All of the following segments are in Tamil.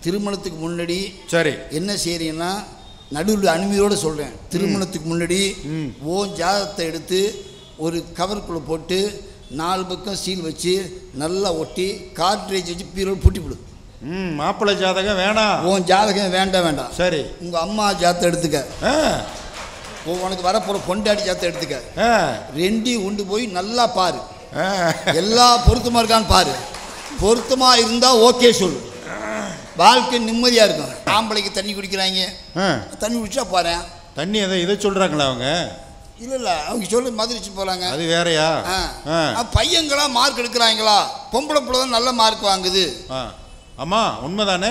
திருமணத்துக்கு முன்னாடி சரி என்ன செய்றீங்கன்னா நடுவில் அனுமதியோடு சொல்கிறேன் திருமணத்துக்கு முன்னாடி ம். ஓ ஜாதகத்தை எடுத்து ஒரு கவருக்குள்ளே போட்டு நாலு பக்கம் சீல் வச்சு நல்லா ஒட்டி கார்ட்ரேஜ் வச்சு பீரோடு பூட்டி விடு ம் மாப்பிள்ளை ஜாதகம் வேணாம் உன் ஜாதகம் வேண்டாம் வேண்டாம் சரி உங்கள் அம்மா ஜாதத்தை எடுத்துக்க ஆ உன் உனக்கு வரப்போகிற பொண்டாடி ஜாதத்தை எடுத்துக்க ஆ ரெண்டையும் கொண்டு போய் நல்லா பாரு ஆ எல்லா பொருத்தமாக இருக்கான்னு பாரு பொருத்தமாக இருந்தால் ஓகே சொல்லு வாழ்க்கை நிம்மதியாக இருக்கும் ஆம்பளைக்கு தண்ணி குடிக்கிறாங்க ஆ தண்ணி குடிச்சா போகிறேன் தண்ணி எதை இதை சொல்கிறாங்களா அவங்க இல்லை இல்லை அவங்க சொல்லி மதுரிச்சு போகிறாங்க அது வேறயா ஆ. ஆ ஆ, பையங்களா மார்க் எடுக்கிறாங்களா பொம்பளை பிள்ளை தான் நல்ல மார்க் வாங்குது ஆ அம்மா உண்மைதானே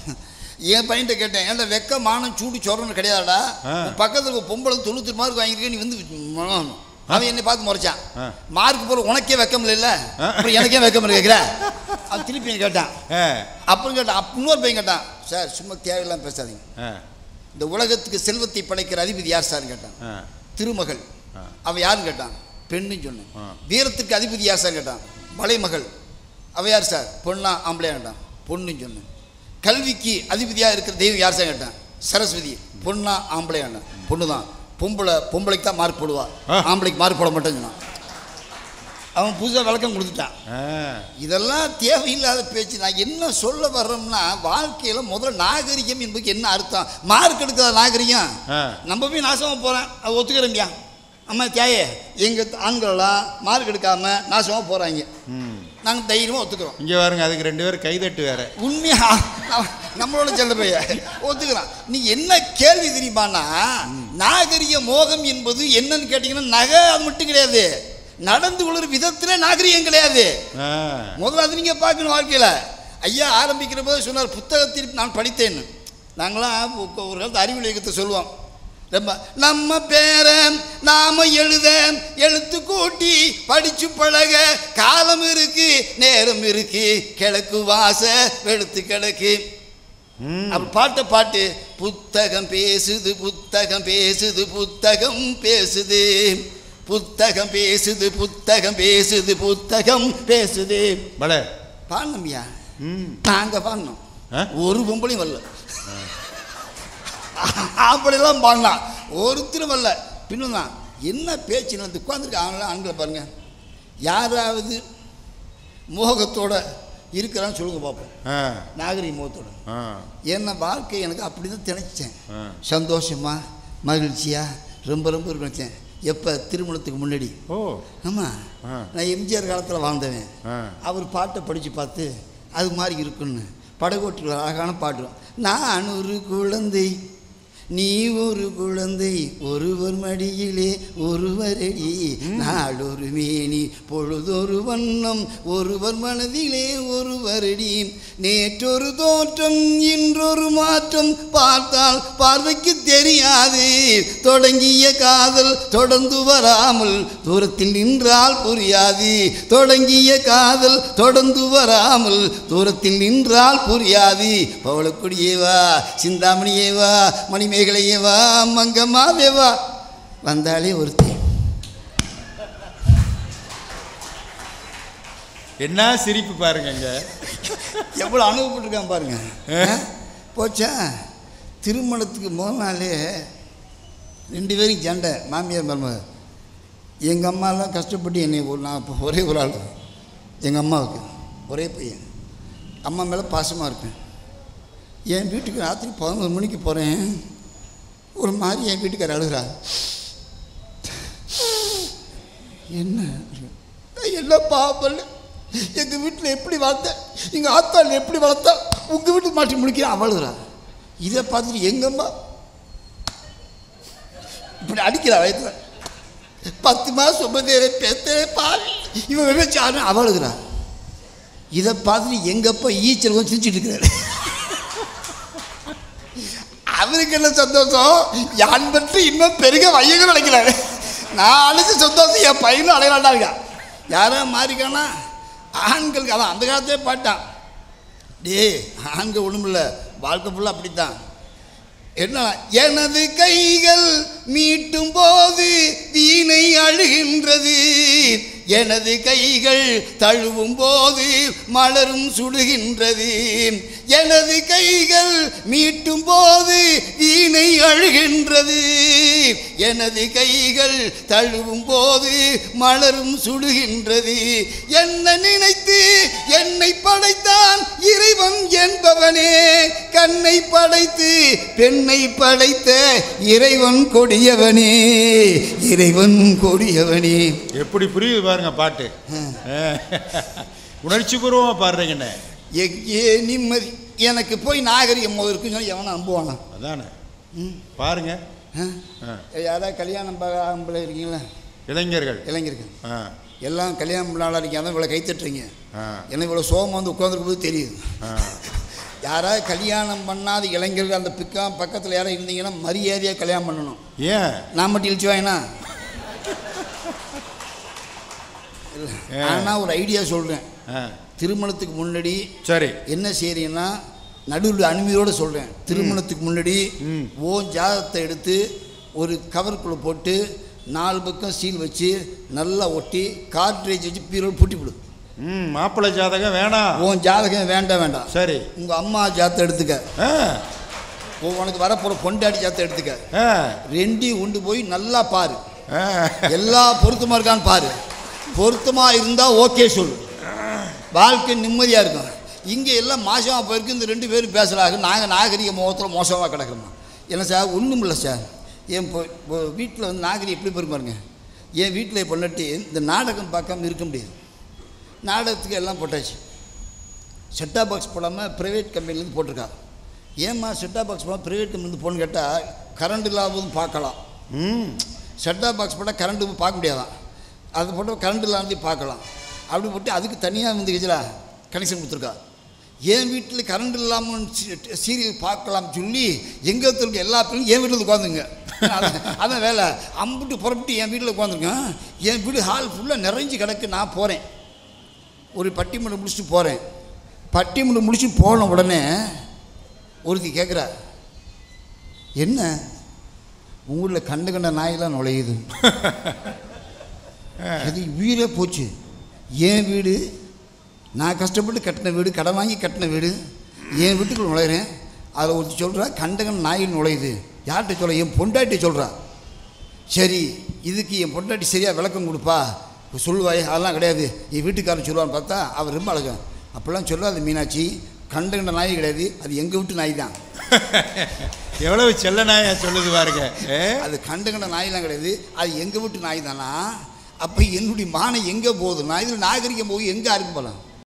என் பையன்கிட்ட கேட்டேன் ஏன்டா வெக்க மானம் சூடு சொல்றன்னு கிடையாதுடா ஆ. உன் பக்கத்தில் ஒரு பொம்பளை தொண்ணூற்றி மார்க் வாங்கியிருக்க நீ வந்து ம், அவன் என்னை பார்த்து முறைச்சான் ஆ. மார்க் போல உனக்கே வெக்கம் இல்லைல்ல ஆ. அப்புறம் எனக்கே வெக்கம் இல்லை கேட்குற அவன் திருப்பி என்னை கேட்டான் ஆ அப்புறம் கேட்டான் அப்~ இன்னொரு பையன் கேட்டான் சார் சும்மா தேவையில்லாம பேசாதீங்க ஆ இந்த உலகத்துக்கு செல்வத்தை படைக்கிற அதிபதி யார் சார்னு கேட்டான் ஆ திருமகள் ஆ. அவ யாருன்னு கேட்டான் பெண்ணுன்னு சொன்னேன் ஆ. வீரத்துக்கு அதிபதி யார் சார் கேட்டான் மலைமகள் அவ யார் சார் பொண்ணா ஆம்பளையா கேட்டான் பொண்ணுன்னு சொன்னேன் கல்விக்கு அதிபதியாக இருக்கிற தெய்வம் யார் சார் கேட்டான் சரஸ்வதி பொண்ணா ஆம்பளையா கேட்டான் பொண்ணு தான் பொம்பளை பொம்பளைக்கு தான் மார்க் போடுவா ஆ. ஆம்பளைக்கு மார்க் போட மாட்டேன்னு சொன்னான் அவன் புதுசாக விளக்கம் கொடுத்துட்டான் ஆ இதெல்லாம் தேவையில்லாத பேச்சு நான் என்ன சொல்ல வர்றோம்னா வாழ்க்கையில் முதல்ல நாகரிகம் என்பதுக்கு என்ன அர்த்தம் மார்க் எடுக்காத நாகரிகம் ஆ. நம்ம போய் நாசமாக போகிறேன் அது ஒத்துக்கிறேன்யா அம்மா தியாயே எங்கள் ஆண்களெல்லாம் மார்க் எடுக்காம நாசமாக போகிறாங்க ம் நாங்கள் தைரியமாக ஒத்துக்கிறோம் இங்கே பாருங்க அதுக்கு ரெண்டு பேரும் கைதட்டு வேற உண்மையா நம்ம- நம்மளோட செல்ல பைய ஒத்துக்கிறான் நீ என்ன கேள்வி தெரியுமானா நாகரிக மோகம் என்பது என்னன்னு கேட்டிங்கன்னா நகை அது மட்டும் கிடையாது நடந்து கொள்கிற விதத்தில் நாகரிகம் கிடையாது ஆ முதல்ல அது நீங்கள் பார்க்கணும் வாழ்க்கையில் ஐயா ஆரம்பிக்கிற போது சொன்னார் புத்தகத்தில் நான் படித்தேன்னு நாங்களாம் ஒ- ஒரு காலத்து அறிவியல் இயக்கத்தை சொல்லுவோம் ரொம்ப நம்ம பேரை நாம எழுத எழுத்து கூட்டி படிச்சு பழக காலம் இருக்கு நேரம் இருக்கு கிழக்கு வாச வெளுத்து கிழக்கு ம் அப்ப பாட்ட பாட்டு புத்தகம் பேசுது புத்தகம் பேசுது புத்தகம் பேசுது புத்தகம் பேசுது புத்தகம் பேசுது புத்தகம் பேசுது பல பாடணும்யா ம் நாங்க பாடணும் ஆ? ஒரு பொம்பளையும் வரல அப்படிலாம் பாடலாம் ஒருத்தரும் வரல பின்னும் என்ன பேச்சு நடந்து உட்காந்துருக்க ஆண்களை ஆண்களை பாருங்க யாராவது மோகத்தோட இருக்கிறான்னு சொல்லுங்க பார்ப்போம் ஆ நாகரிக மோகத்தோட ஆ என்ன வாழ்க்கை எனக்கு அப்படி தான் திணைச்சேன் ஆ சந்தோஷமா மகிழ்ச்சியா ரொம்ப ரொம்ப நினச்சேன் எப்போ திருமணத்துக்கு முன்னாடி ஓ ஆமாம் ஆ. நான் எம்ஜிஆர் காலத்தில் வாழ்ந்தவன் ஆ அவர் பாட்டை படித்து பார்த்து அது மாதிரி இருக்குன்னு படகோட்டில் அழகான பாட்டு நான் ஒரு குழந்தை நீ ஒரு குழந்தை ஒருவர் மடியிலே ஒருவரடி நாடொரு மேனி பொழுதொரு வண்ணம் ஒருவர் மனதிலே ஒருவரடி நேற்றொரு தோற்றம் இன்றொரு மாற்றம் பார்த்தால் பார்வைக்கு தெரியாது தொடங்கிய காதல் தொடர்ந்து வராமல் தூரத்தில் நின்றால் புரியாது தொடங்கிய காதல் தொடர்ந்து வராமல் தூரத்தில் நின்றால் புரியாது பவளக்குடியேவா சிந்தாமணியேவா மணிமேகலையேவா மங்கம்மாவேவா வந்தாலே ஒருத்தி என்ன சிரிப்பு பாருங்க இங்க எவ்வளோ அனுபவப்பட்டிருக்கான் பாருங்க ஆ? போச்சா திருமணத்துக்கு முதல் நாளே ரெண்டு பேரும் சண்டை மாமியார் மருமக எங்கள் அம்மாலாம் கஷ்டப்பட்டு என்னை ஒரு நான் இப்போ ஒரே ஒரு ஆள் எங்கள் அம்மாவுக்கு ஒரே பையன் அம்மா மேலே பாசமாக இருப்பேன் என் வீட்டுக்கு ராத்திரி பதினோரு மணிக்கு போகிறேன் ஒரு மாதிரி என் வீட்டுக்கார அழுகிறா என்ன நான் என்ன பாப்பல் எங்கள் வீட்டில் எப்படி வளர்த்தேன் எங்கள் ஆத்தாள் எப்படி வளர்த்தா உங்கள் வீட்டுக்கு மாட்டி முடிக்கிறான் அவளுகிறா இதை பார்த்துட்டு எங்கள் அம்மா இப்படி அடிக்கிறா வயத்துல பத்து மாதம் சுமந்தேரே பெத்தே பாவி இவன் விவச்சாரு அவளுகிறா இதை பார்த்துட்டு எங்கள் அப்பா ஈச்சல் வந்து சிரிச்சிட்டு இருக்கிறாரு அவருக்கு என்ன சந்தோஷம் யான் பற்றி இன்னும் பெருக வையங்க நினைக்கிறாரு நான் அழைச்ச சந்தோஷம் என் பையனும் அடையலாண்டா இருக்கா யாரா மாறிக்கானா ஆண்களுக்கு அவன் அந்த காலத்தே பாட்டான் டேய் ஆண்கள் ஒன்றும் இல்லை வாழ்க்கை ஃபுல்லாக அப்படித்தான் என்ன எனது கைகள் மீட்டும் போது வீணை அழுகின்றது எனது கைகள் தழுவும் போது மலரும் சுடுகின்றது எனது கைகள் மீட்டும் போது வீணை அழுகின்றது எனது கைகள் தழுவும் போது மலரும் சுடுகின்றது என்ன நினைத்து என்னை படைத்தான் இறைவன் என்பவனே கண்ணை படைத்து பெண்ணை படைத்த இறைவன் கொடியவனே இறைவன் கொடியவனே எப்படி புரியுது பாருங்க பாட்டு உணர்ச்சி பூர்வமாக பாடுறீங்கண்ணே எங்கே நிம்மதி எனக்கு போய் நாகரிகம் போது இருக்குன்னு சொல்லி எவனை நம்புவானா அதானே ம். பாருங்க ஆ? ஆ. யாராவது கல்யாணம் ப- ஆம்பளை இருக்கீங்களா இளைஞர்கள் இளைஞருக்கு ஆ எல்லாம் கல்யாணம் நாளாக இருக்கீங்க அதான் இவ்வளோ கைத்தட்டுறீங்க ஆ எனக்கு இவ்வளோ சோகம் வந்து உட்காந்துருக்கும் போது தெரியுது ஆ யாராவது கல்யாணம் பண்ணாத இளைஞர்கள் அந்த பிக்கா பக்கத்தில் யாரும் இருந்தீங்கன்னா மரியாதையாக கல்யாணம் பண்ணணும் ஏன் நான் மட்டும் இழிச்சு வாங்கினா ஏ. ஆனால் ஒரு ஐடியா சொல்கிறேன் ஆ திருமணத்துக்கு முன்னாடி சரி என்ன செய்றீங்கன்னா நடுவில் அனுமதியோடு சொல்கிறேன் திருமணத்துக்கு முன்னாடி ம். ஓன் ஜாதகத்தை எடுத்து ஒரு கவருக்குள்ளே போட்டு நாலு பக்கம் சீல் வச்சு நல்லா ஒட்டி கார்ட்ரேஜ் வச்சு பீரோடு பூட்டி விடு ம் மாப்பிள்ளை ஜாதகம் வேணாம் உன் ஜாதகம் வேண்டாம் வேண்டாம் சரி உங்கள் அம்மா ஜாதத்தை எடுத்துக்க ஆ உன் உனக்கு வரப்போகிற பொண்டாடி ஜாதத்தை எடுத்துக்க ஆ ரெண்டையும் கொண்டு போய் நல்லா பாரு ஆ எல்லா பொருத்தமாக இருக்கான்னு பாரு பொருத்தமாக இருந்தால் ஓகே சொல்லு வாழ்க்கை நிம்மதியாக இருக்கும் இங்கே எல்லாம் மாசமாக போயிருக்கு இந்த ரெண்டு பேரும் பேசுகிறாங்க நாங்கள் நாகரிக முகத்தில் மோசமாக கிடக்குறோம் என்ன சார் ஒன்றும் இல்லை சார் என் வீட்டில் வந்து நாகரிகம் எப்படி போயிருக்கு பாருங்க என் வீட்டில் பொண்ணட்டி இந்த நாடகம் பார்க்காம இருக்க முடியாது நாடகத்துக்கு எல்லாம் போட்டாச்சு செட்டா பாக்ஸ் போடாமல் ப்ரைவேட் கம்பெனிலேருந்து போட்டிருக்கா ஏம்மா செட்டா பாக்ஸ் போடாமல் ப்ரைவேட் கம்பெனிலேருந்து போன்னு கேட்டால் கரண்ட் இல்லாததும் பார்க்கலாம் ம் செட்டா பாக்ஸ் போட்டால் கரண்ட்டு பார்க்க முடியாதான் அது போட்டு கரண்ட் இல்லாமலே பார்க்கலாம் அப்படி போட்டு அதுக்கு தனியாக வந்து கஜலா கனெக்ஷன் கொடுத்துருக்கா என் வீட்டில் கரண்ட் இல்லாமல் சீரியல் பார்க்கலாம் சொல்லி எங்கள் இருக்க எல்லா பிள்ளையும் என் வீட்டில் உட்காந்துங்க அதான் அதான் வேலை அம்புட்டு புறப்பட்டு என் வீட்டில் உட்காந்துருக்கேன் என் வீடு ஹால் ஃபுல்லாக நிறைஞ்சு கிடக்கு நான் போகிறேன் ஒரு பட்டிமன்றம் முடிச்சுட்டு போகிறேன் பட்டிமன்றம் முடிச்சு போன உடனே ஒருத்தி கேட்குறா என்ன உங்கள் ஊரில் கண்டு கண்ட நாயெல்லாம் நுழையுது அது வீடே போச்சு என் வீடு நான் கஷ்டப்பட்டு கட்டின வீடு கடன் வாங்கி கட்டின வீடு என் வீட்டுக்குள்ள நுழையிறேன் அதில் ஒருத்தி சொல்கிறா கண்டகன் நாயில் நுழையுது யார்கிட்ட சொல்ல என் பொண்டாட்டி சொல்கிறா சரி இதுக்கு என் பொண்டாட்டி சரியாக விளக்கம் கொடுப்பா சொல்லுவாய் அதெல்லாம் கிடையாது என் வீட்டுக்காரன் சொல்லுவான்னு பார்த்தா அவர் ரொம்ப அழகம் அப்படிலாம் சொல்லாது மீனாட்சி கண்டகண்ட நாய் கிடையாது அது எங்கள் வீட்டு நாய் தான் எவ்வளவு செல்ல நாயா சொல்லுது பாருங்க ஏ? அது கண்டகண்ட நாயெல்லாம் கிடையாது அது எங்கள் வீட்டு நாய் தானா அப்போ என்னுடைய மானம் எங்கே போகுதுன்னா இதில் நாகரிகம் போய் எங்கே அறுக்க போகலாம்